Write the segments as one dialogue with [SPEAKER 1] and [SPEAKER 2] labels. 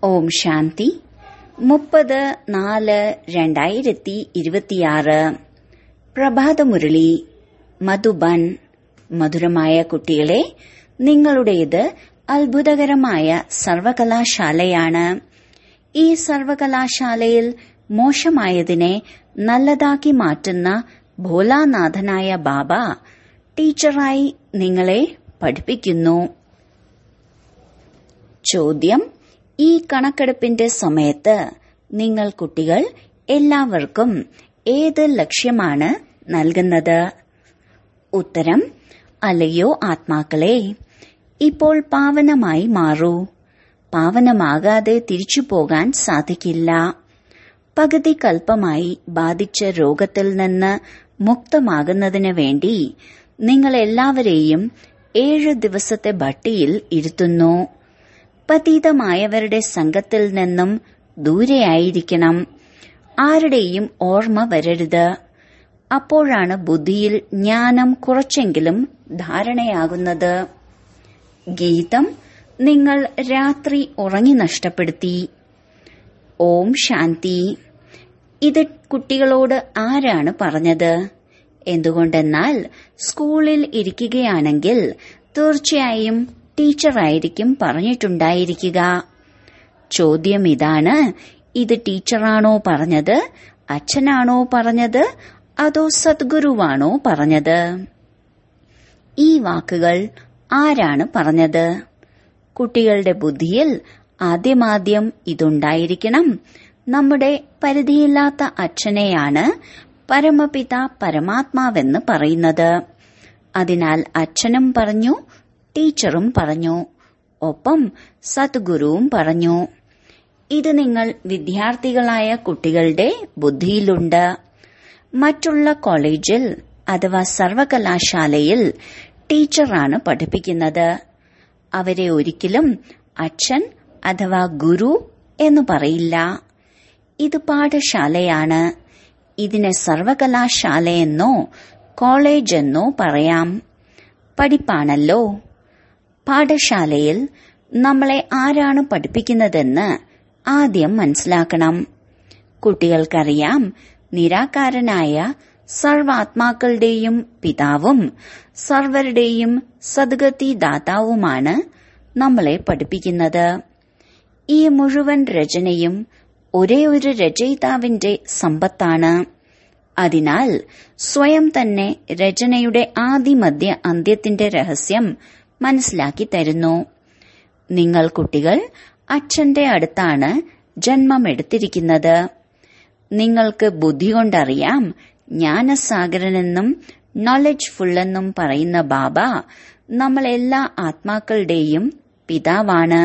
[SPEAKER 1] ഓം ശാന്തി മുപ്പത് നാല് രണ്ടായിരത്തി ഇരുപത്തിയാറ് പ്രഭാതമുരളി മധുബൻ മധുരമായ കുട്ടികളെ നിങ്ങളുടേത് അത്ഭുതകരമായ സർവകലാശാലയാണ് ഈ സർവകലാശാലയിൽ മോശമായതിനെ നല്ലതാക്കി മാറ്റുന്ന ഭോലാനാഥനായ ബാബ ടീച്ചറായി നിങ്ങളെ പഠിപ്പിക്കുന്നു ചോദ്യം ഈ കണക്കെടുപ്പിന്റെ സമയത്ത് നിങ്ങൾ കുട്ടികൾ എല്ലാവർക്കും ഏത് ലക്ഷ്യമാണ് നൽകുന്നത് ഉത്തരം അല്ലയോ ആത്മാക്കളെ ഇപ്പോൾ പാവനമായി മാറൂ പാവനമാകാതെ തിരിച്ചു പോകാൻ സാധിക്കില്ല പകുതി കൽപ്പമായി ബാധിച്ച രോഗത്തിൽ നിന്ന് മുക്തമാകുന്നതിന് വേണ്ടി നിങ്ങൾ എല്ലാവരെയും ഏഴ് ദിവസത്തെ ഭട്ടിയിൽ ഇരുത്തുന്നു പതീതമായവരുടെ സംഘത്തിൽ നിന്നും ദൂരെയായിരിക്കണം ആരുടെയും ഓർമ്മ വരരുത് അപ്പോഴാണ് ബുദ്ധിയിൽ ജ്ഞാനം കുറച്ചെങ്കിലും ധാരണയാകുന്നത് ഗീതം നിങ്ങൾ രാത്രി ഉറങ്ങി നഷ്ടപ്പെടുത്തി ഓം ശാന്തി ഇത് കുട്ടികളോട് ആരാണ് പറഞ്ഞത് എന്തുകൊണ്ടെന്നാൽ സ്കൂളിൽ ഇരിക്കുകയാണെങ്കിൽ തീർച്ചയായും ടീച്ചറായിരിക്കും പറഞ്ഞിട്ടുണ്ടായിരിക്കുക ചോദ്യം ഇതാണ് ഇത് ടീച്ചറാണോ പറഞ്ഞത് അച്ഛനാണോ പറഞ്ഞത് അതോ സദ്ഗുരുവാണോ പറഞ്ഞത് ഈ വാക്കുകൾ ആരാണ് പറഞ്ഞത് കുട്ടികളുടെ ബുദ്ധിയിൽ ആദ്യമാദ്യം ഇതുണ്ടായിരിക്കണം നമ്മുടെ പരിധിയില്ലാത്ത അച്ഛനെയാണ് പരമപിത പരമാത്മാവെന്ന് പറയുന്നത് അതിനാൽ അച്ഛനും പറഞ്ഞു ടീച്ചറും പറഞ്ഞു ഒപ്പം സദ്ഗുരുവും പറഞ്ഞു ഇത് നിങ്ങൾ വിദ്യാർത്ഥികളായ കുട്ടികളുടെ ബുദ്ധിയിലുണ്ട് മറ്റുള്ള കോളേജിൽ അഥവാ സർവകലാശാലയിൽ ടീച്ചറാണ് പഠിപ്പിക്കുന്നത് അവരെ ഒരിക്കലും അച്ഛൻ അഥവാ ഗുരു എന്ന് പറയില്ല ഇത് പാഠശാലയാണ് ഇതിനെ സർവകലാശാലയെന്നോ കോളേജ് എന്നോ പറയാം പഠിപ്പാണല്ലോ പാഠശാലയിൽ നമ്മളെ ആരാണ് പഠിപ്പിക്കുന്നതെന്ന് ആദ്യം മനസ്സിലാക്കണം കുട്ടികൾക്കറിയാം നിരാകാരനായ സർവാത്മാക്കളുടെയും പിതാവും സർവരുടെയും സദ്ഗതി ദാതാവുമാണ് നമ്മളെ പഠിപ്പിക്കുന്നത് ഈ മുഴുവൻ രചനയും ഒരേ ഒരു രചയിതാവിന്റെ സമ്പത്താണ് അതിനാൽ സ്വയം തന്നെ രചനയുടെ ആദിമധ്യ അന്ത്യത്തിന്റെ രഹസ്യം മനസ്സിലാക്കി തരുന്നു നിങ്ങൾ കുട്ടികൾ അച്ഛന്റെ അടുത്താണ് ജന്മമെടുത്തിരിക്കുന്നത് നിങ്ങൾക്ക് ബുദ്ധി കൊണ്ടറിയാം ജ്ഞാനസാഗരനെന്നും നോളജ് ഫുള്ളെന്നും പറയുന്ന ബാബ നമ്മളെല്ലാ ആത്മാക്കളുടെയും പിതാവാണ്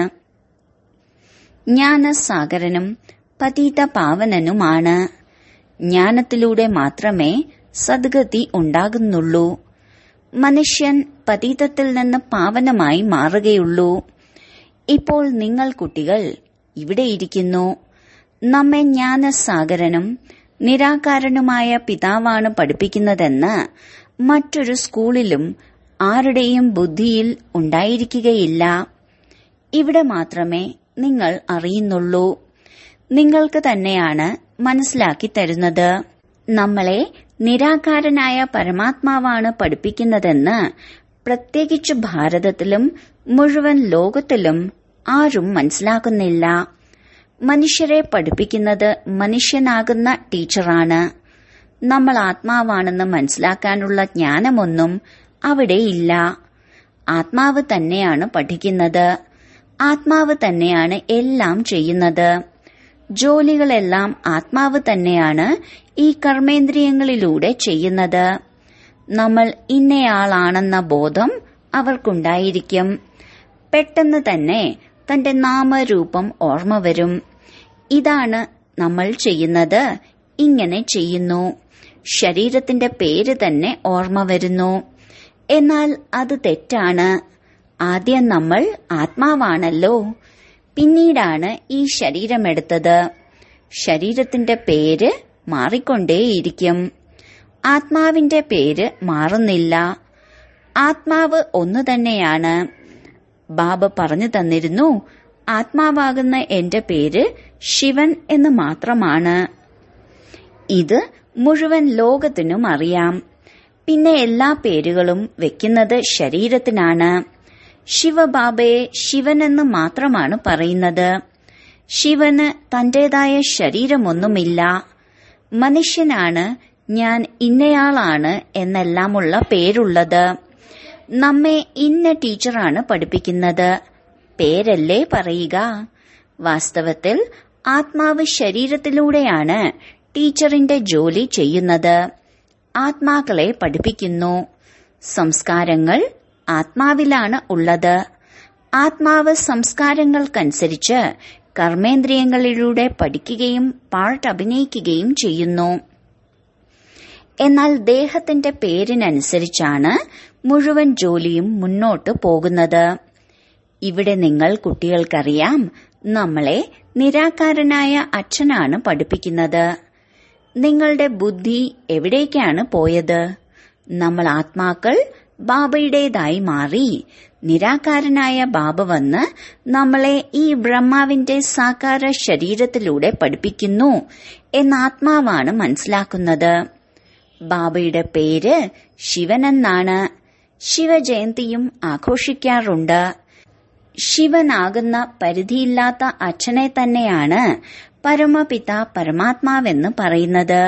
[SPEAKER 1] ജ്ഞാനസാഗരനും പതീത പാവനനുമാണ് ജ്ഞാനത്തിലൂടെ മാത്രമേ സദ്ഗതി ഉണ്ടാകുന്നുള്ളൂ മനുഷ്യൻ പതീതത്തിൽ നിന്ന് പാവനമായി മാറുകയുള്ളൂ ഇപ്പോൾ നിങ്ങൾ കുട്ടികൾ ഇവിടെ ഇരിക്കുന്നു നമ്മെ ജ്ഞാനസാഗരനും നിരാകാരനുമായ പിതാവാണ് പഠിപ്പിക്കുന്നതെന്ന് മറ്റൊരു സ്കൂളിലും ആരുടെയും ബുദ്ധിയിൽ ഉണ്ടായിരിക്കുകയില്ല ഇവിടെ മാത്രമേ നിങ്ങൾ അറിയുന്നുള്ളൂ നിങ്ങൾക്ക് തന്നെയാണ് മനസ്സിലാക്കി തരുന്നത് നമ്മളെ നിരാകാരനായ പരമാത്മാവാണ് പഠിപ്പിക്കുന്നതെന്ന് പ്രത്യേകിച്ച് ഭാരതത്തിലും മുഴുവൻ ലോകത്തിലും ആരും മനസ്സിലാക്കുന്നില്ല മനുഷ്യരെ പഠിപ്പിക്കുന്നത് മനുഷ്യനാകുന്ന ടീച്ചറാണ് നമ്മൾ ആത്മാവാണെന്ന് മനസ്സിലാക്കാനുള്ള ജ്ഞാനമൊന്നും അവിടെയില്ല ആത്മാവ് തന്നെയാണ് പഠിക്കുന്നത് ആത്മാവ് തന്നെയാണ് എല്ലാം ചെയ്യുന്നത് ജോലികളെല്ലാം ആത്മാവ് തന്നെയാണ് ഈ കർമ്മേന്ദ്രിയങ്ങളിലൂടെ ചെയ്യുന്നത് നമ്മൾ ഇന്നയാളാണെന്ന ബോധം അവർക്കുണ്ടായിരിക്കും പെട്ടെന്ന് തന്നെ തന്റെ നാമരൂപം ഓർമ്മ വരും ഇതാണ് നമ്മൾ ചെയ്യുന്നത് ഇങ്ങനെ ചെയ്യുന്നു ശരീരത്തിന്റെ പേര് തന്നെ ഓർമ്മ വരുന്നു എന്നാൽ അത് തെറ്റാണ് ആദ്യം നമ്മൾ ആത്മാവാണല്ലോ പിന്നീടാണ് ഈ ശരീരമെടുത്തത് ശരീരത്തിന്റെ പേര് മാറിക്കൊണ്ടേയിരിക്കും ആത്മാവിന്റെ പേര് മാറുന്നില്ല ആത്മാവ് ഒന്നു തന്നെയാണ് ബാബ പറഞ്ഞു തന്നിരുന്നു ആത്മാവാകുന്ന എന്റെ പേര് ശിവൻ എന്ന് മാത്രമാണ് ഇത് മുഴുവൻ ലോകത്തിനും അറിയാം പിന്നെ എല്ലാ പേരുകളും വെക്കുന്നത് ശരീരത്തിനാണ് ശിവബാബയെ ശിവനെന്ന് മാത്രമാണ് പറയുന്നത് ശിവന് തന്റേതായ ശരീരമൊന്നുമില്ല മനുഷ്യനാണ് ഞാൻ ഇന്നയാളാണ് എന്നെല്ലാമുള്ള പേരുള്ളത് നമ്മെ ഇന്ന ടീച്ചറാണ് പഠിപ്പിക്കുന്നത് പേരല്ലേ പറയുക വാസ്തവത്തിൽ ആത്മാവ് ശരീരത്തിലൂടെയാണ് ടീച്ചറിന്റെ ജോലി ചെയ്യുന്നത് ആത്മാക്കളെ പഠിപ്പിക്കുന്നു സംസ്കാരങ്ങൾ ആത്മാവിലാണ് ഉള്ളത് ആത്മാവ് സംസ്കാരങ്ങൾക്കനുസരിച്ച് കർമ്മേന്ദ്രിയങ്ങളിലൂടെ പഠിക്കുകയും പാർട്ട് അഭിനയിക്കുകയും ചെയ്യുന്നു എന്നാൽ ദേഹത്തിന്റെ പേരിനനുസരിച്ചാണ് മുഴുവൻ ജോലിയും മുന്നോട്ട് പോകുന്നത് ഇവിടെ നിങ്ങൾ കുട്ടികൾക്കറിയാം നമ്മളെ നിരാകാരനായ അച്ഛനാണ് പഠിപ്പിക്കുന്നത് നിങ്ങളുടെ ബുദ്ധി എവിടേക്കാണ് പോയത് നമ്മൾ ആത്മാക്കൾ ബാബയുടേതായി മാറി നിരാകാരനായ ബാബ വന്ന് നമ്മളെ ഈ ബ്രഹ്മാവിന്റെ സാകാര ശരീരത്തിലൂടെ പഠിപ്പിക്കുന്നു എന്ന ആത്മാവാണ് മനസ്സിലാക്കുന്നത് ബാബയുടെ പേര് ശിവനെന്നാണ് ശിവജയന്തിയും ആഘോഷിക്കാറുണ്ട് ശിവനാകുന്ന പരിധിയില്ലാത്ത അച്ഛനെ തന്നെയാണ് പരമപിത പരമാത്മാവെന്ന് പറയുന്നത്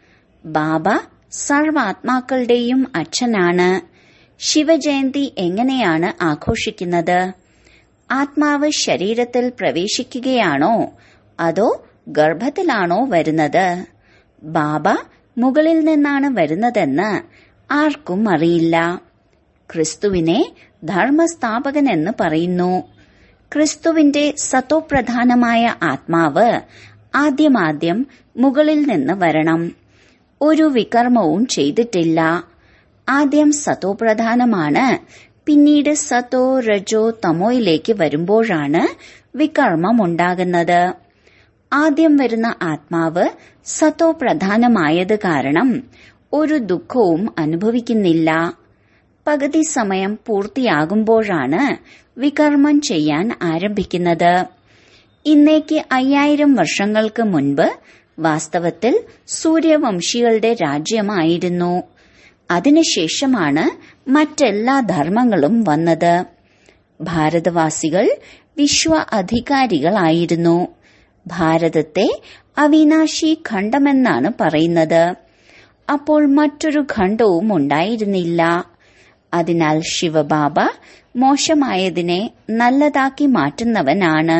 [SPEAKER 1] ബാബ സർവാത്മാക്കളുടെയും അച്ഛനാണ് ശിവജയന്തി എങ്ങനെയാണ് ആഘോഷിക്കുന്നത് ആത്മാവ് ശരീരത്തിൽ പ്രവേശിക്കുകയാണോ അതോ ഗർഭത്തിലാണോ വരുന്നത് ബാബ മുകളിൽ നിന്നാണ് വരുന്നതെന്ന് ആർക്കും അറിയില്ല ക്രിസ്തുവിനെ ധർമ്മസ്ഥാപകനെന്ന് പറയുന്നു ക്രിസ്തുവിന്റെ സത്തോപ്രധാനമായ ആത്മാവ് ആദ്യമാദ്യം മുകളിൽ നിന്ന് വരണം ഒരു വികർമ്മവും ചെയ്തിട്ടില്ല ആദ്യം സത്തോപ്രധാനമാണ് പിന്നീട് സത്തോ രജോ തമോയിലേക്ക് വരുമ്പോഴാണ് വികർമ്മം ഉണ്ടാകുന്നത് ആദ്യം വരുന്ന ആത്മാവ് സത്തോ പ്രധാനമായത് കാരണം ഒരു ദുഃഖവും അനുഭവിക്കുന്നില്ല പകുതി സമയം പൂർത്തിയാകുമ്പോഴാണ് വികർമ്മം ചെയ്യാൻ ആരംഭിക്കുന്നത് ഇന്നേക്ക് അയ്യായിരം വർഷങ്ങൾക്ക് മുൻപ് വാസ്തവത്തിൽ സൂര്യവംശികളുടെ രാജ്യമായിരുന്നു അതിനുശേഷമാണ് മറ്റെല്ലാ ധർമ്മങ്ങളും വന്നത് ഭാരതവാസികൾ വിശ്വ അധികാരികളായിരുന്നു ഭാരതത്തെ അവിനാശി ഖണ്ഡമെന്നാണ് പറയുന്നത് അപ്പോൾ മറ്റൊരു ഖണ്ഡവും ഉണ്ടായിരുന്നില്ല അതിനാൽ ശിവബാബ മോശമായതിനെ നല്ലതാക്കി മാറ്റുന്നവനാണ്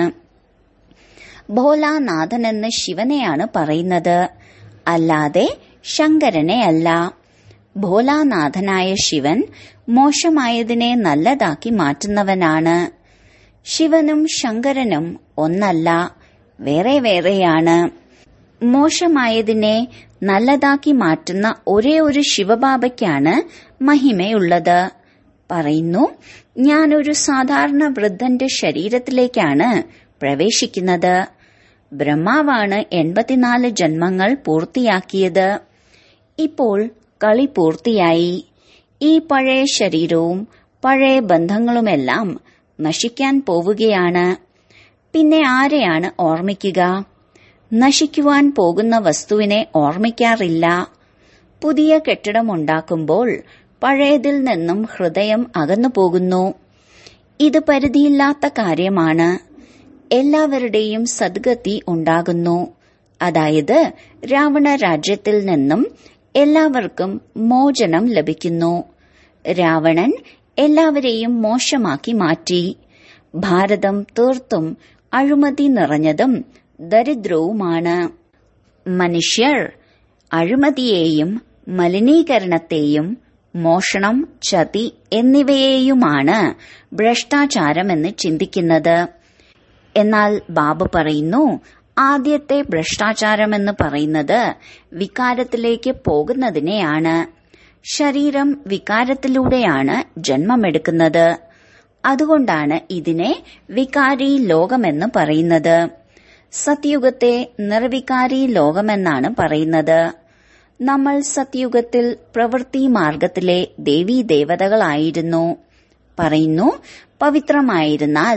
[SPEAKER 1] ഭോലാനാഥൻ എന്ന് ശിവനെയാണ് പറയുന്നത് അല്ലാതെ ശങ്കരനെ അല്ല ഭോലാനാഥനായ ശിവൻ മോശമായതിനെ നല്ലതാക്കി മാറ്റുന്നവനാണ് ശിവനും ശങ്കരനും ഒന്നല്ല വേറെ വേറെയാണ് മോശമായതിനെ നല്ലതാക്കി മാറ്റുന്ന ഒരേ ഒരു ശിവബാബയ്ക്കാണ് മഹിമയുള്ളത് പറയുന്നു ഞാനൊരു സാധാരണ വൃദ്ധന്റെ ശരീരത്തിലേക്കാണ് പ്രവേശിക്കുന്നത് ബ്രഹ്മാവാണ് എൺപത്തിനാല് ജന്മങ്ങൾ പൂർത്തിയാക്കിയത് ഇപ്പോൾ കളി പൂർത്തിയായി ഈ പഴയ ശരീരവും പഴയ ബന്ധങ്ങളുമെല്ലാം നശിക്കാൻ പോവുകയാണ് പിന്നെ ആരെയാണ് ഓർമ്മിക്കുക നശിക്കുവാൻ പോകുന്ന വസ്തുവിനെ ഓർമ്മിക്കാറില്ല പുതിയ കെട്ടിടമുണ്ടാക്കുമ്പോൾ പഴയതിൽ നിന്നും ഹൃദയം അകന്നു പോകുന്നു ഇത് പരിധിയില്ലാത്ത കാര്യമാണ് എല്ലാവരുടെയും സദ്ഗതി ഉണ്ടാകുന്നു അതായത് രാവണ രാജ്യത്തിൽ നിന്നും എല്ലാവർക്കും മോചനം ലഭിക്കുന്നു രാവണൻ എല്ലാവരെയും മോശമാക്കി മാറ്റി ഭാരതം തീർത്തും അഴിമതി നിറഞ്ഞതും ദരിദ്രവുമാണ് മനുഷ്യർ അഴിമതിയെയും മലിനീകരണത്തെയും മോഷണം ചതി എന്നിവയെയുമാണ് ഭ്രഷ്ടാചാരമെന്ന് ചിന്തിക്കുന്നത് എന്നാൽ ബാബ പറയുന്നു ആദ്യത്തെ ഭ്രഷ്ടാചാരമെന്ന് പറയുന്നത് വികാരത്തിലേക്ക് പോകുന്നതിനെയാണ് ശരീരം വികാരത്തിലൂടെയാണ് ജന്മമെടുക്കുന്നത് അതുകൊണ്ടാണ് ഇതിനെ വികാരി ലോകമെന്ന് പറയുന്നത് സത്യുഗത്തെ നിർവികാരി ലോകമെന്നാണ് പറയുന്നത് നമ്മൾ സത്യുഗത്തിൽ പ്രവൃത്തി മാർഗത്തിലെ ദേവീ ദേവതകളായിരുന്നു പറയുന്നു പവിത്രമായിരുന്നാൽ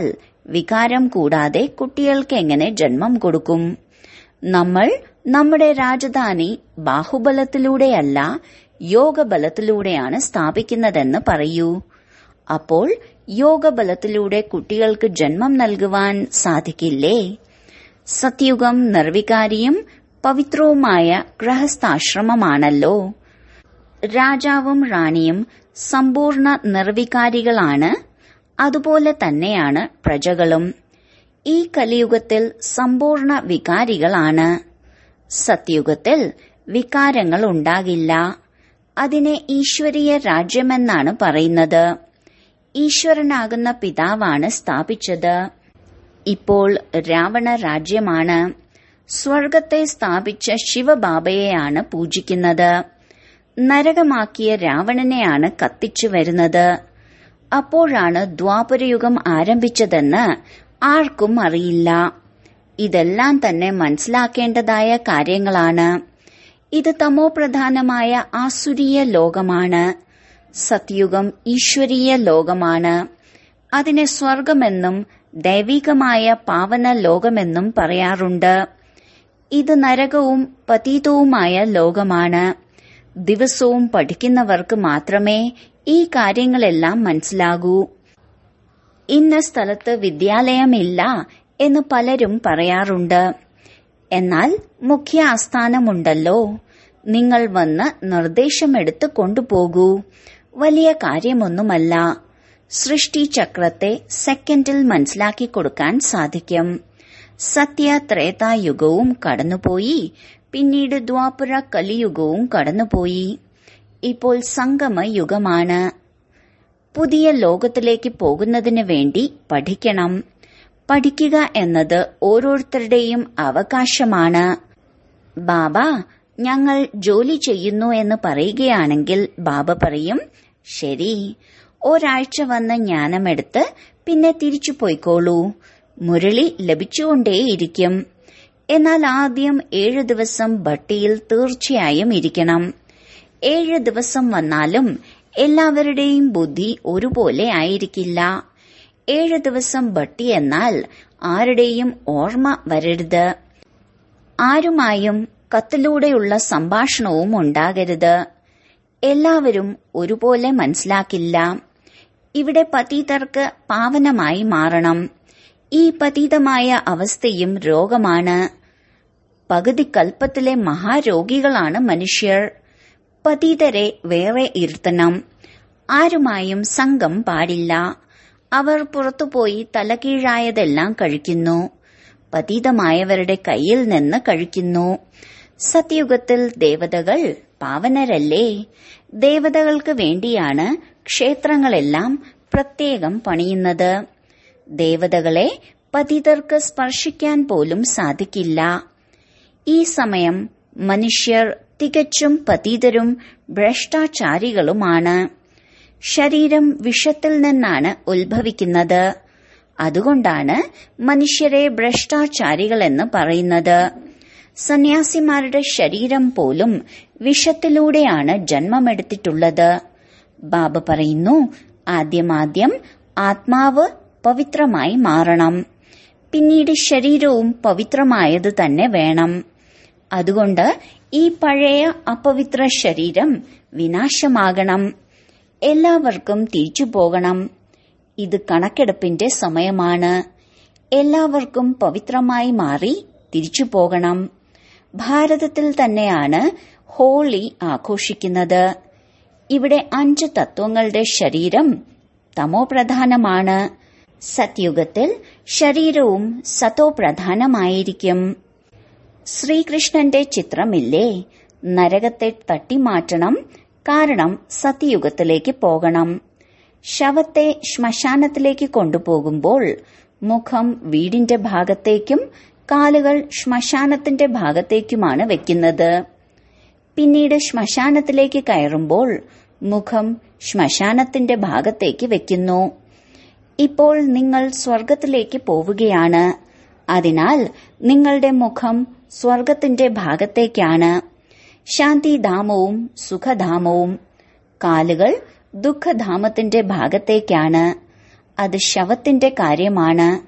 [SPEAKER 1] വികാരം കൂടാതെ കുട്ടികൾക്ക് എങ്ങനെ ജന്മം കൊടുക്കും നമ്മൾ നമ്മുടെ രാജധാനി ബാഹുബലത്തിലൂടെയല്ല യോഗബലത്തിലൂടെയാണ് സ്ഥാപിക്കുന്നതെന്ന് പറയൂ അപ്പോൾ യോഗബലത്തിലൂടെ കുട്ടികൾക്ക് ജന്മം നൽകുവാൻ സാധിക്കില്ലേ സത്യുഗം നിർവികാരിയും പവിത്രവുമായ ഗൃഹസ്ഥാശ്രമമാണല്ലോ രാജാവും റാണിയും സമ്പൂർണ്ണ നിർവികാരികളാണ് അതുപോലെ തന്നെയാണ് പ്രജകളും ഈ കലിയുഗത്തിൽ സമ്പൂർണ്ണ വികാരികളാണ് സത്യുഗത്തിൽ വികാരങ്ങൾ ഉണ്ടാകില്ല അതിനെ ഈശ്വരീയ രാജ്യമെന്നാണ് പറയുന്നത് ഈശ്വരനാകുന്ന പിതാവാണ് സ്ഥാപിച്ചത് ഇപ്പോൾ രാവണ രാജ്യമാണ് സ്വർഗത്തെ സ്ഥാപിച്ച ശിവബാബയെയാണ് പൂജിക്കുന്നത് നരകമാക്കിയ രാവണനെയാണ് കത്തിച്ചു വരുന്നത് അപ്പോഴാണ് ദ്വാപരയുഗം ആരംഭിച്ചതെന്ന് ആർക്കും അറിയില്ല ഇതെല്ലാം തന്നെ മനസ്സിലാക്കേണ്ടതായ കാര്യങ്ങളാണ് ഇത് തമോപ്രധാനമായ ആസുരീയ ലോകമാണ് സത്യുഗം ഈശ്വരീയ ലോകമാണ് അതിനെ സ്വർഗമെന്നും ദൈവികമായ പാവന ലോകമെന്നും പറയാറുണ്ട് ഇത് നരകവും പതീതവുമായ ലോകമാണ് ദിവസവും പഠിക്കുന്നവർക്ക് മാത്രമേ ഈ കാര്യങ്ങളെല്ലാം മനസ്സിലാകൂ ഇന്ന സ്ഥലത്ത് വിദ്യാലയമില്ല എന്ന് പലരും പറയാറുണ്ട് എന്നാൽ മുഖ്യ ആസ്ഥാനമുണ്ടല്ലോ നിങ്ങൾ വന്ന് നിർദ്ദേശമെടുത്ത് കൊണ്ടുപോകൂ വലിയ കാര്യമൊന്നുമല്ല സൃഷ്ടിചക്രത്തെ സെക്കൻഡിൽ മനസ്സിലാക്കി കൊടുക്കാൻ സാധിക്കും സത്യ ത്രേതായുഗവും കടന്നുപോയി പിന്നീട് ദ്വാപുര കലിയുഗവും കടന്നുപോയി ഇപ്പോൾ സംഗമ യുഗമാണ് പുതിയ ലോകത്തിലേക്ക് പോകുന്നതിന് വേണ്ടി പഠിക്കണം പഠിക്കുക എന്നത് ഓരോരുത്തരുടെയും അവകാശമാണ് ബാബ ഞങ്ങൾ ജോലി ചെയ്യുന്നു എന്ന് പറയുകയാണെങ്കിൽ ബാബ പറയും ശരി ഒരാഴ്ച വന്ന് ജ്ഞാനമെടുത്ത് പിന്നെ തിരിച്ചു പോയിക്കോളൂ മുരളി ലഭിച്ചുകൊണ്ടേയിരിക്കും എന്നാൽ ആദ്യം ഏഴു ദിവസം ഭട്ടിയിൽ തീർച്ചയായും ഇരിക്കണം ഏഴ് ദിവസം വന്നാലും എല്ലാവരുടെയും ബുദ്ധി ഒരുപോലെ ആയിരിക്കില്ല ഏഴ് ദിവസം ഭട്ടി എന്നാൽ ആരുടെയും ഓർമ്മ വരരുത് ആരുമായും കത്തിലൂടെയുള്ള സംഭാഷണവും ഉണ്ടാകരുത് എല്ലാവരും ഒരുപോലെ മനസ്സിലാക്കില്ല ഇവിടെ പതീതർക്ക് പാവനമായി മാറണം ഈ പതീതമായ അവസ്ഥയും രോഗമാണ് പകുതി കൽപ്പത്തിലെ മഹാരോഗികളാണ് മനുഷ്യർ പതീതരെ വേറെ ഇരുത്തണം ആരുമായും സംഘം പാടില്ല അവർ പുറത്തുപോയി തലകീഴായതെല്ലാം കഴിക്കുന്നു പതീതമായവരുടെ കയ്യിൽ നിന്ന് കഴിക്കുന്നു സത്യുഗത്തിൽ ദേവതകൾ പാവനരല്ലേ ദേവതകൾക്ക് വേണ്ടിയാണ് ക്ഷേത്രങ്ങളെല്ലാം പ്രത്യേകം പണിയുന്നത് ദേവതകളെ പതിതർക്ക് സ്പർശിക്കാൻ പോലും സാധിക്കില്ല ഈ സമയം മനുഷ്യർ തികച്ചും പതീതരും ഭ്രഷ്ടാചാരികളുമാണ് ശരീരം വിഷത്തിൽ നിന്നാണ് ഉത്ഭവിക്കുന്നത് അതുകൊണ്ടാണ് മനുഷ്യരെ ഭ്രഷ്ടാചാരികളെന്ന് പറയുന്നത് സന്യാസിമാരുടെ ശരീരം പോലും വിഷത്തിലൂടെയാണ് ജന്മമെടുത്തിട്ടുള്ളത് ബാബ പറയുന്നു ആദ്യമാദ്യം ആത്മാവ് പവിത്രമായി മാറണം പിന്നീട് ശരീരവും പവിത്രമായത് തന്നെ വേണം അതുകൊണ്ട് ഈ പഴയ അപവിത്ര ശരീരം വിനാശമാകണം എല്ലാവർക്കും തിരിച്ചു പോകണം ഇത് കണക്കെടുപ്പിന്റെ സമയമാണ് എല്ലാവർക്കും പവിത്രമായി മാറി തിരിച്ചു പോകണം ഭാരതത്തിൽ തന്നെയാണ് ഹോളി ആഘോഷിക്കുന്നത് ഇവിടെ അഞ്ച് തത്വങ്ങളുടെ ശരീരം തമോപ്രധാനമാണ് സത്യുഗത്തിൽ ശരീരവും സതോപ്രധാനമായിരിക്കും ശ്രീകൃഷ്ണന്റെ ചിത്രമില്ലേ നരകത്തെ തട്ടിമാറ്റണം കാരണം സത്യയുഗത്തിലേക്ക് പോകണം ശവത്തെ ശ്മശാനത്തിലേക്ക് കൊണ്ടുപോകുമ്പോൾ മുഖം വീടിന്റെ ഭാഗത്തേക്കും കാലുകൾ ശ്മശാനത്തിന്റെ ഭാഗത്തേക്കുമാണ് വെക്കുന്നത് പിന്നീട് ശ്മശാനത്തിലേക്ക് കയറുമ്പോൾ മുഖം ശ്മശാനത്തിന്റെ ഭാഗത്തേക്ക് വെക്കുന്നു ഇപ്പോൾ നിങ്ങൾ സ്വർഗത്തിലേക്ക് പോവുകയാണ് അതിനാൽ നിങ്ങളുടെ മുഖം സ്വർഗത്തിന്റെ ഭാഗത്തേക്കാണ് ശാന്തിധാമവും സുഖധാമവും കാലുകൾ ദുഃഖധാമത്തിന്റെ ഭാഗത്തേക്കാണ് അത് ശവത്തിന്റെ കാര്യമാണ്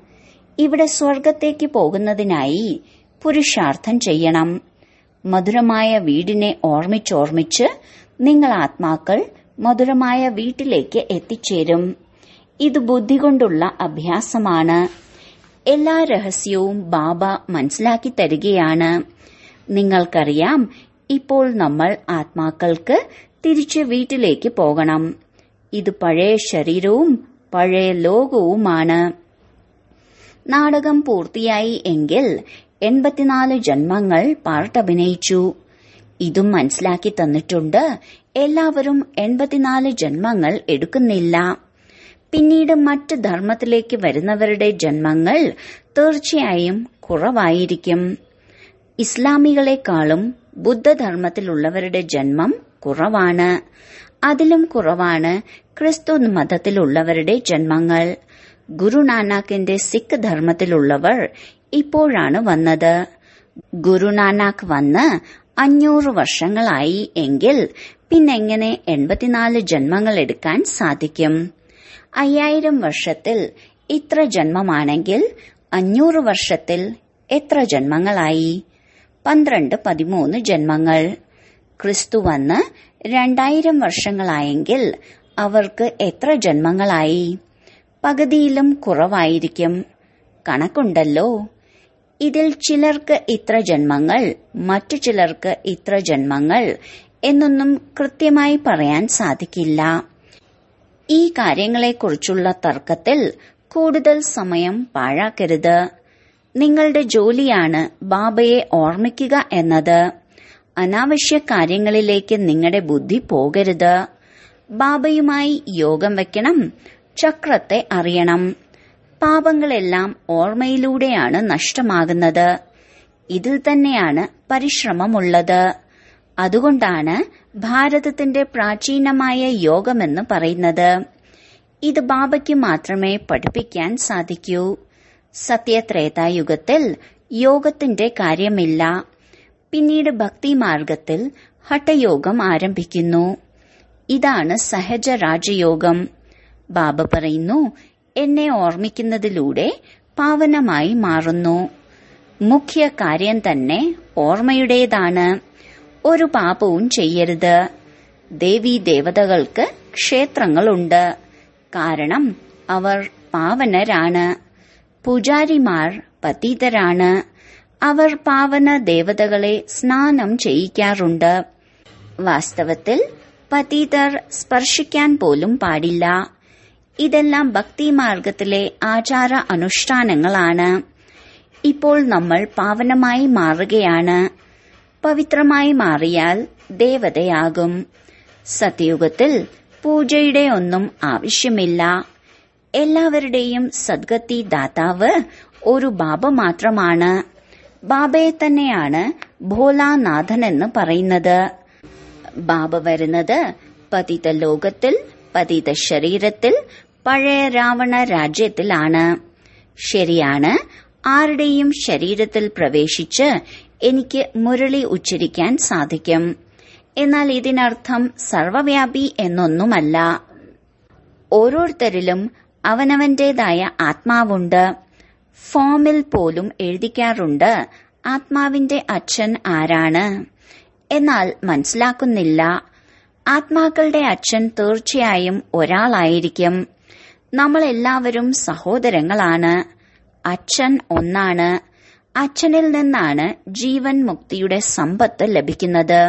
[SPEAKER 1] ഇവിടെ സ്വർഗത്തേക്ക് പോകുന്നതിനായി പുരുഷാർത്ഥം ചെയ്യണം മധുരമായ വീടിനെ ഓർമ്മിച്ചോർമ്മിച്ച് നിങ്ങൾ ആത്മാക്കൾ മധുരമായ വീട്ടിലേക്ക് എത്തിച്ചേരും ഇത് ബുദ്ധി കൊണ്ടുള്ള അഭ്യാസമാണ് എല്ലാ രഹസ്യവും ബാബ മനസ്സിലാക്കി തരികയാണ് നിങ്ങൾക്കറിയാം ഇപ്പോൾ നമ്മൾ ആത്മാക്കൾക്ക് തിരിച്ച് വീട്ടിലേക്ക് പോകണം ഇത് പഴയ ശരീരവും പഴയ ലോകവുമാണ് നാടകം പൂർത്തിയായി എങ്കിൽ എൺപത്തിനാല് ജന്മങ്ങൾ പാർട്ടഭിനയിച്ചു ഇതും മനസ്സിലാക്കി തന്നിട്ടുണ്ട് എല്ലാവരും എൺപത്തിനാല് ജന്മങ്ങൾ എടുക്കുന്നില്ല പിന്നീട് മറ്റ് ധർമ്മത്തിലേക്ക് വരുന്നവരുടെ ജന്മങ്ങൾ തീർച്ചയായും കുറവായിരിക്കും ഇസ്ലാമികളെക്കാളും ബുദ്ധധർമ്മത്തിലുള്ളവരുടെ ജന്മം കുറവാണ് അതിലും കുറവാണ് ക്രിസ്തു മതത്തിലുള്ളവരുടെ ജന്മങ്ങൾ ഗുരുനാനാക്കിന്റെ സിഖ് ധർമ്മത്തിലുള്ളവർ ഇപ്പോഴാണ് വന്നത് ഗുരുനാനാക്ക് വന്ന് അഞ്ഞൂറ് വർഷങ്ങളായി എങ്കിൽ പിന്നെങ്ങനെ എൺപത്തിനാല് ജന്മങ്ങൾ എടുക്കാൻ സാധിക്കും അയ്യായിരം വർഷത്തിൽ ഇത്ര ജന്മമാണെങ്കിൽ അഞ്ഞൂറ് വർഷത്തിൽ എത്ര ജന്മങ്ങളായി പന്ത്രണ്ട് പതിമൂന്ന് ജന്മങ്ങൾ ക്രിസ്തു വന്ന് രണ്ടായിരം വർഷങ്ങളായെങ്കിൽ അവർക്ക് എത്ര ജന്മങ്ങളായി പകുതിയിലും കുറവായിരിക്കും കണക്കുണ്ടല്ലോ ഇതിൽ ചിലർക്ക് ഇത്ര ജന്മങ്ങൾ മറ്റു ചിലർക്ക് ഇത്ര ജന്മങ്ങൾ എന്നൊന്നും കൃത്യമായി പറയാൻ സാധിക്കില്ല ഈ കാര്യങ്ങളെക്കുറിച്ചുള്ള തർക്കത്തിൽ കൂടുതൽ സമയം പാഴാക്കരുത് നിങ്ങളുടെ ജോലിയാണ് ബാബയെ ഓർമ്മിക്കുക എന്നത് അനാവശ്യ കാര്യങ്ങളിലേക്ക് നിങ്ങളുടെ ബുദ്ധി പോകരുത് ബാബയുമായി യോഗം വെക്കണം ചക്രത്തെ അറിയണം പാപങ്ങളെല്ലാം ഓർമ്മയിലൂടെയാണ് നഷ്ടമാകുന്നത് ഇതിൽ തന്നെയാണ് പരിശ്രമമുള്ളത് അതുകൊണ്ടാണ് ഭാരതത്തിന്റെ പ്രാചീനമായ യോഗമെന്ന് പറയുന്നത് ഇത് ബാബയ്ക്ക് മാത്രമേ പഠിപ്പിക്കാൻ സാധിക്കൂ സത്യത്രേതായുഗത്തിൽ യോഗത്തിന്റെ കാര്യമില്ല പിന്നീട് ഭക്തിമാർഗത്തിൽ ഹഠയോഗം ആരംഭിക്കുന്നു ഇതാണ് സഹജ രാജയോഗം ബാബ പറയുന്നു എന്നെ ഓർമ്മിക്കുന്നതിലൂടെ പാവനമായി മാറുന്നു മുഖ്യ കാര്യം തന്നെ ഓർമ്മയുടേതാണ് ഒരു പാപവും ചെയ്യരുത് ദേവീ ദേവതകൾക്ക് ക്ഷേത്രങ്ങളുണ്ട് കാരണം അവർ പാവനരാണ് പൂജാരിമാർ പതീതരാണ് അവർ പാവന ദേവതകളെ സ്നാനം ചെയ്യിക്കാറുണ്ട് വാസ്തവത്തിൽ പതീതർ സ്പർശിക്കാൻ പോലും പാടില്ല ഇതെല്ലാം ഭക്തിമാർഗത്തിലെ ആചാര അനുഷ്ഠാനങ്ങളാണ് ഇപ്പോൾ നമ്മൾ പാവനമായി മാറുകയാണ് പവിത്രമായി മാറിയാൽ ദേവതയാകും സത്യയുഗത്തിൽ പൂജയുടെ ഒന്നും ആവശ്യമില്ല എല്ലാവരുടെയും സദ്ഗതി ദാതാവ് ഒരു ബാബ മാത്രമാണ് ബാബയെ തന്നെയാണ് ഭോലാനാഥൻ എന്ന് പറയുന്നത് ബാബ വരുന്നത് പതിത ലോകത്തിൽ പതിത ശരീരത്തിൽ പഴയ രാവണ രാജ്യത്തിലാണ് ശരിയാണ് ആരുടെയും ശരീരത്തിൽ പ്രവേശിച്ച് എനിക്ക് മുരളി ഉച്ചരിക്കാൻ സാധിക്കും എന്നാൽ ഇതിനർത്ഥം സർവവ്യാപി എന്നൊന്നുമല്ല ഓരോരുത്തരിലും അവനവന്റേതായ ആത്മാവുണ്ട് ഫോമിൽ പോലും എഴുതിക്കാറുണ്ട് ആത്മാവിന്റെ അച്ഛൻ ആരാണ് എന്നാൽ മനസ്സിലാക്കുന്നില്ല ആത്മാക്കളുടെ അച്ഛൻ തീർച്ചയായും ഒരാളായിരിക്കും നമ്മളെല്ലാവരും സഹോദരങ്ങളാണ് അച്ഛൻ ഒന്നാണ് അച്ഛനിൽ നിന്നാണ് ജീവൻ മുക്തിയുടെ സമ്പത്ത് ലഭിക്കുന്നത്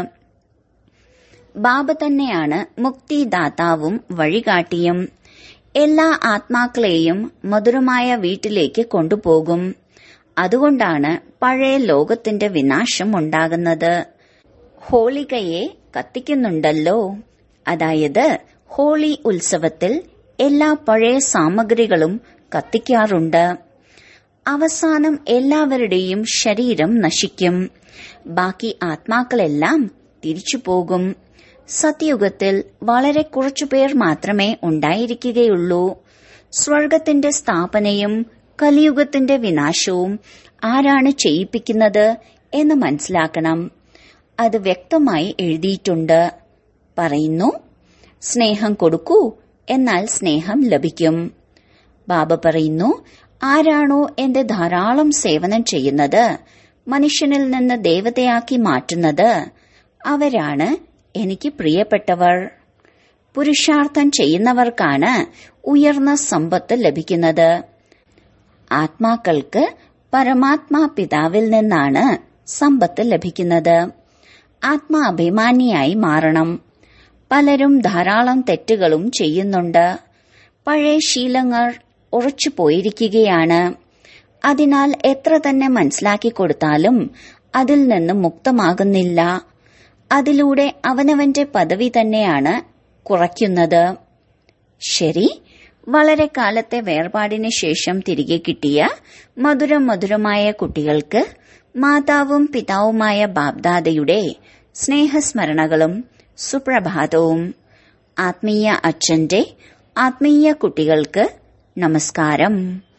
[SPEAKER 1] ബാബ തന്നെയാണ് മുക്തിദാതാവും വഴികാട്ടിയും എല്ലാ ആത്മാക്കളെയും മധുരമായ വീട്ടിലേക്ക് കൊണ്ടുപോകും അതുകൊണ്ടാണ് പഴയ ലോകത്തിന്റെ വിനാശം ഉണ്ടാകുന്നത് ഹോളികയെ കത്തിക്കുന്നുണ്ടല്ലോ അതായത് ഹോളി ഉത്സവത്തിൽ എല്ലാ പഴയ സാമഗ്രികളും കത്തിക്കാറുണ്ട് അവസാനം എല്ലാവരുടെയും ശരീരം നശിക്കും ബാക്കി ആത്മാക്കളെല്ലാം തിരിച്ചു പോകും സത്യയുഗത്തിൽ വളരെ കുറച്ചുപേർ മാത്രമേ ഉണ്ടായിരിക്കുകയുള്ളൂ സ്വർഗത്തിന്റെ സ്ഥാപനയും കലിയുഗത്തിന്റെ വിനാശവും ആരാണ് ചെയ്യിപ്പിക്കുന്നത് എന്ന് മനസ്സിലാക്കണം അത് വ്യക്തമായി എഴുതിയിട്ടുണ്ട് പറയുന്നു സ്നേഹം കൊടുക്കൂ എന്നാൽ സ്നേഹം ലഭിക്കും ബാബ പറയുന്നു ആരാണോ എന്റെ ധാരാളം സേവനം ചെയ്യുന്നത് മനുഷ്യനിൽ നിന്ന് ദേവതയാക്കി മാറ്റുന്നത് അവരാണ് എനിക്ക് പ്രിയപ്പെട്ടവർ പുരുഷാർത്ഥം ചെയ്യുന്നവർക്കാണ് ഉയർന്ന സമ്പത്ത് ലഭിക്കുന്നത് ആത്മാക്കൾക്ക് പരമാത്മാ പിതാവിൽ നിന്നാണ് സമ്പത്ത് ലഭിക്കുന്നത് ആത്മാഭിമാനിയായി മാറണം പലരും ധാരാളം തെറ്റുകളും ചെയ്യുന്നുണ്ട് പഴയ ശീലങ്ങൾ ഉറച്ചു പോയിരിക്കുകയാണ് അതിനാൽ എത്ര തന്നെ മനസ്സിലാക്കി കൊടുത്താലും അതിൽ നിന്ന് മുക്തമാകുന്നില്ല അതിലൂടെ അവനവന്റെ പദവി തന്നെയാണ് കുറയ്ക്കുന്നത് ശരി വളരെ കാലത്തെ വേർപാടിന് ശേഷം തിരികെ കിട്ടിയ മധുരം മധുരമായ കുട്ടികൾക്ക് മാതാവും പിതാവുമായ ബാബ്ദാദയുടെ സ്നേഹസ്മരണകളും സുപ്രഭാതവും ആത്മീയ അച്ഛന്റെ ആത്മീയ കുട്ടികൾക്ക് നമസ്കാരം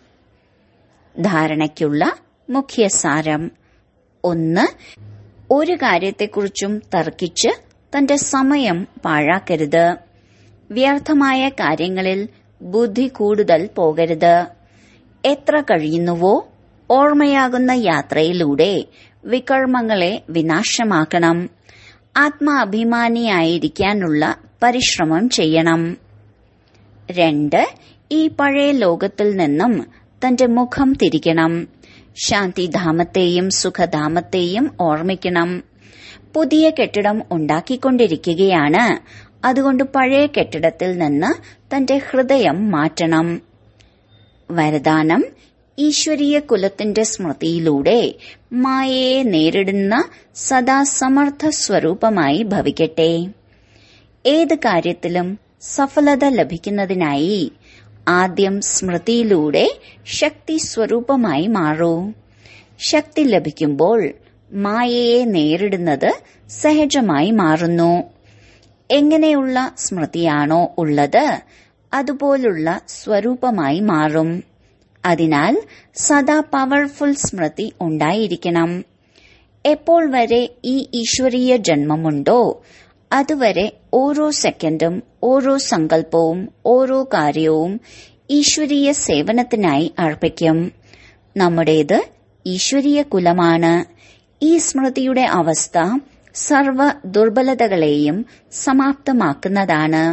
[SPEAKER 1] ധാരണയ്ക്കുള്ള മുഖ്യസാരം ഒന്ന് ഒരു കാര്യത്തെക്കുറിച്ചും തർക്കിച്ച് തന്റെ സമയം പാഴാക്കരുത് വ്യർത്ഥമായ കാര്യങ്ങളിൽ ബുദ്ധി കൂടുതൽ പോകരുത് എത്ര കഴിയുന്നുവോ ഓർമ്മയാകുന്ന യാത്രയിലൂടെ വികർമ്മങ്ങളെ വിനാശമാക്കണം ആത്മാഭിമാനിയായിരിക്കാനുള്ള പരിശ്രമം ചെയ്യണം രണ്ട് ഈ പഴയ ലോകത്തിൽ നിന്നും തന്റെ മുഖം തിരിക്കണം ശാന്തിധാമത്തെയും സുഖധാമത്തെയും ഓർമ്മിക്കണം പുതിയ കെട്ടിടം ഉണ്ടാക്കിക്കൊണ്ടിരിക്കുകയാണ് അതുകൊണ്ട് പഴയ കെട്ടിടത്തിൽ നിന്ന് തന്റെ ഹൃദയം മാറ്റണം വരദാനം ഈശ്വരീയ കുലത്തിന്റെ സ്മൃതിയിലൂടെ മായയെ നേരിടുന്ന സദാ സമർത്ഥ സ്വരൂപമായി ഭവിക്കട്ടെ ഏത് കാര്യത്തിലും സഫലത ലഭിക്കുന്നതിനായി ആദ്യം സ്മൃതിയിലൂടെ ശക്തി സ്വരൂപമായി മാറൂ ശക്തി ലഭിക്കുമ്പോൾ മായയെ നേരിടുന്നത് സഹജമായി മാറുന്നു എങ്ങനെയുള്ള സ്മൃതിയാണോ ഉള്ളത് അതുപോലുള്ള സ്വരൂപമായി മാറും അതിനാൽ സദാ പവർഫുൾ സ്മൃതി ഉണ്ടായിരിക്കണം എപ്പോൾ വരെ ഈ ഈശ്വരീയ ജന്മമുണ്ടോ അതുവരെ ഓരോ സെക്കൻഡും ഓരോ സങ്കല്പവും ഓരോ കാര്യവും ഈശ്വരീയ സേവനത്തിനായി അർപ്പിക്കും നമ്മുടേത് ഈശ്വരീയ കുലമാണ് ഈ സ്മൃതിയുടെ അവസ്ഥ സർവ ദുർബലതകളെയും സമാപ്തമാക്കുന്നതാണ്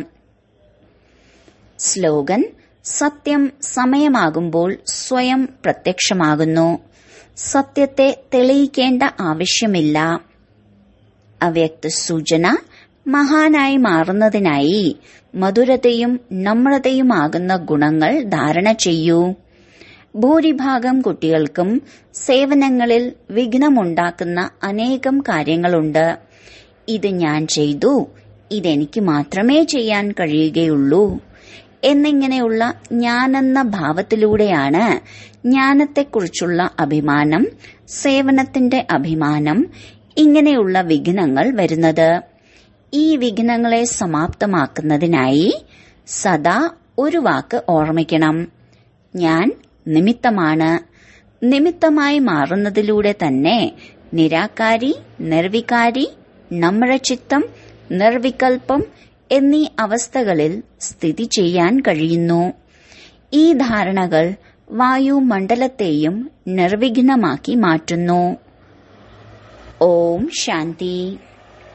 [SPEAKER 1] സ്ലോഗൻ സത്യം സമയമാകുമ്പോൾ സ്വയം പ്രത്യക്ഷമാകുന്നു സത്യത്തെ തെളിയിക്കേണ്ട ആവശ്യമില്ല അവ്യക്ത സൂചന മഹാനായി മാറുന്നതിനായി മധുരതയും നമ്രതയുമാകുന്ന ഗുണങ്ങൾ ധാരണ ചെയ്യൂ ഭൂരിഭാഗം കുട്ടികൾക്കും സേവനങ്ങളിൽ വിഘ്നമുണ്ടാക്കുന്ന അനേകം കാര്യങ്ങളുണ്ട് ഇത് ഞാൻ ചെയ്തു ഇതെനിക്ക് മാത്രമേ ചെയ്യാൻ കഴിയുകയുള്ളൂ എന്നിങ്ങനെയുള്ള ഞാനെന്ന ഭാവത്തിലൂടെയാണ് ജ്ഞാനത്തെക്കുറിച്ചുള്ള അഭിമാനം സേവനത്തിന്റെ അഭിമാനം ഇങ്ങനെയുള്ള വിഘ്നങ്ങൾ വരുന്നത് ഈ വിഘ്നങ്ങളെ സമാപ്തമാക്കുന്നതിനായി സദാ ഒരു വാക്ക് ഓർമ്മിക്കണം ഞാൻ നിമിത്തമാണ് നിമിത്തമായി മാറുന്നതിലൂടെ തന്നെ നിരാകാരി നിർവികാരി നമ്രചിത്തം നിർവികൽപ്പം എന്നീ അവസ്ഥകളിൽ സ്ഥിതി ചെയ്യാൻ കഴിയുന്നു ഈ ധാരണകൾ വായുമണ്ഡലത്തെയും നിർവിഘ്നമാക്കി മാറ്റുന്നു ഓം ശാന്തി